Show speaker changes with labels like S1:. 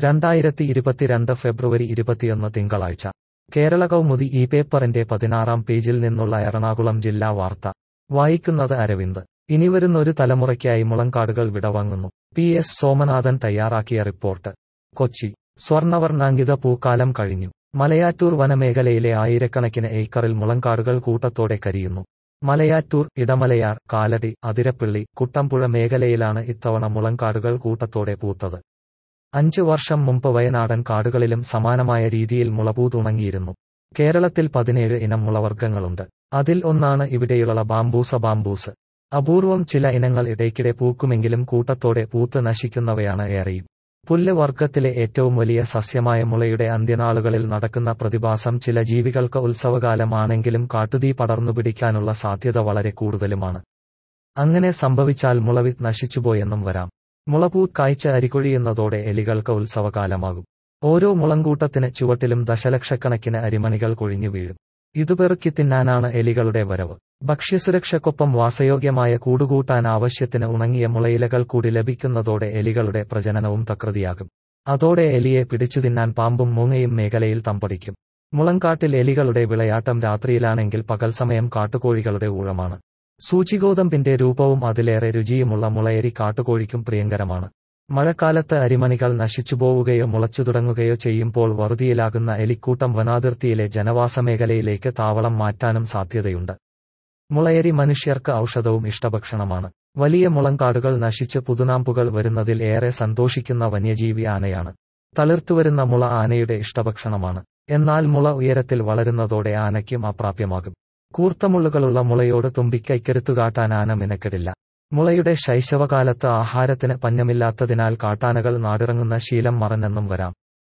S1: രണ്ടായിരത്തി ഇരുപത്തിരണ്ട് ഫെബ്രുവരി ഇരുപത്തിയൊന്ന് തിങ്കളാഴ്ച കേരള കൗമുദി ഈ പേപ്പറിന്റെ പതിനാറാം പേജിൽ നിന്നുള്ള എറണാകുളം ജില്ലാ വാർത്ത വായിക്കുന്നത് അരവിന്ദ് ഇനിവരുന്നൊരു തലമുറയ്ക്കായി മുളങ്കാടുകൾ വിടവാങ്ങുന്നു പി എസ് സോമനാഥൻ തയ്യാറാക്കിയ റിപ്പോർട്ട് കൊച്ചി സ്വർണവർണ്ണാങ്കിത പൂക്കാലം കഴിഞ്ഞു മലയാറ്റൂർ വനമേഖലയിലെ ആയിരക്കണക്കിന് ഏക്കറിൽ മുളങ്കാടുകൾ കൂട്ടത്തോടെ കരിയുന്നു മലയാറ്റൂർ ഇടമലയാർ കാലടി അതിരപ്പിള്ളി കുട്ടമ്പുഴ മേഖലയിലാണ് ഇത്തവണ മുളങ്കാടുകൾ കൂട്ടത്തോടെ പൂത്തത് അഞ്ചു വർഷം മുമ്പ് വയനാടൻ കാടുകളിലും സമാനമായ രീതിയിൽ മുളപൂതുണങ്ങിയിരുന്നു കേരളത്തിൽ പതിനേഴ് ഇനം മുളവർഗ്ഗങ്ങളുണ്ട് അതിൽ ഒന്നാണ് ഇവിടെയുള്ള ബാംബൂസ ബാംബൂസ് അപൂർവം ചില ഇനങ്ങൾ ഇടയ്ക്കിടെ പൂക്കുമെങ്കിലും കൂട്ടത്തോടെ പൂത്ത് നശിക്കുന്നവയാണ് ഏറെയും പുല്ല് വർഗത്തിലെ ഏറ്റവും വലിയ സസ്യമായ മുളയുടെ അന്ത്യനാളുകളിൽ നടക്കുന്ന പ്രതിഭാസം ചില ജീവികൾക്ക് ഉത്സവകാലമാണെങ്കിലും കാട്ടുതീ പടർന്നുപിടിക്കാനുള്ള സാധ്യത വളരെ കൂടുതലുമാണ് അങ്ങനെ സംഭവിച്ചാൽ മുളവിത്ത് നശിച്ചുപോയെന്നും വരാം മുളപൂത്ത് കായ്ച്ച അരികൊഴിയുന്നതോടെ എലികൾക്ക് ഉത്സവകാലമാകും ഓരോ മുളങ്കൂട്ടത്തിന് ചുവട്ടിലും ദശലക്ഷക്കണക്കിന് അരിമണികൾ കൊഴിഞ്ഞു വീഴും ഇത് പെറുക്കി തിന്നാനാണ് എലികളുടെ വരവ് ഭക്ഷ്യസുരക്ഷയ്ക്കൊപ്പം വാസയോഗ്യമായ കൂടുകൂട്ടാൻ ആവശ്യത്തിന് ഉണങ്ങിയ മുളയിലകൾ കൂടി ലഭിക്കുന്നതോടെ എലികളുടെ പ്രജനനവും തകൃതിയാകും അതോടെ എലിയെ പിടിച്ചു തിന്നാൻ പാമ്പും മൂങ്ങയും മേഖലയിൽ തമ്പടിക്കും മുളങ്കാട്ടിൽ എലികളുടെ വിളയാട്ടം രാത്രിയിലാണെങ്കിൽ പകൽ സമയം കാട്ടുകോഴികളുടെ ഊഴമാണ് സൂചിഗോതമ്പിന്റെ രൂപവും അതിലേറെ രുചിയുമുള്ള മുളയരി കാട്ടുകോഴിക്കും പ്രിയങ്കരമാണ് മഴക്കാലത്ത് അരിമണികൾ നശിച്ചുപോവുകയോ മുളച്ചു തുടങ്ങുകയോ ചെയ്യുമ്പോൾ വറുതിയിലാകുന്ന എലിക്കൂട്ടം വനാതിർത്തിയിലെ ജനവാസ മേഖലയിലേക്ക് താവളം മാറ്റാനും സാധ്യതയുണ്ട് മുളയരി മനുഷ്യർക്ക് ഔഷധവും ഇഷ്ടഭക്ഷണമാണ് വലിയ മുളങ്കാടുകൾ നശിച്ച് പുതുനാമ്പുകൾ വരുന്നതിൽ ഏറെ സന്തോഷിക്കുന്ന വന്യജീവി ആനയാണ് തളിർത്തുവരുന്ന മുള ആനയുടെ ഇഷ്ടഭക്ഷണമാണ് എന്നാൽ മുള ഉയരത്തിൽ വളരുന്നതോടെ ആനയ്ക്കും അപ്രാപ്യമാകും കൂർത്തമുള്ളുകളുള്ള മുളയോട് തുമ്പിക്കൈക്കരുത്തു കാട്ടാൻ ആന മിനക്കെടില്ല മുളയുടെ ശൈശവകാലത്ത് ആഹാരത്തിന് പഞ്ഞമില്ലാത്തതിനാൽ കാട്ടാനകൾ നാടിറങ്ങുന്ന ശീലം മറന്നെന്നും വരാം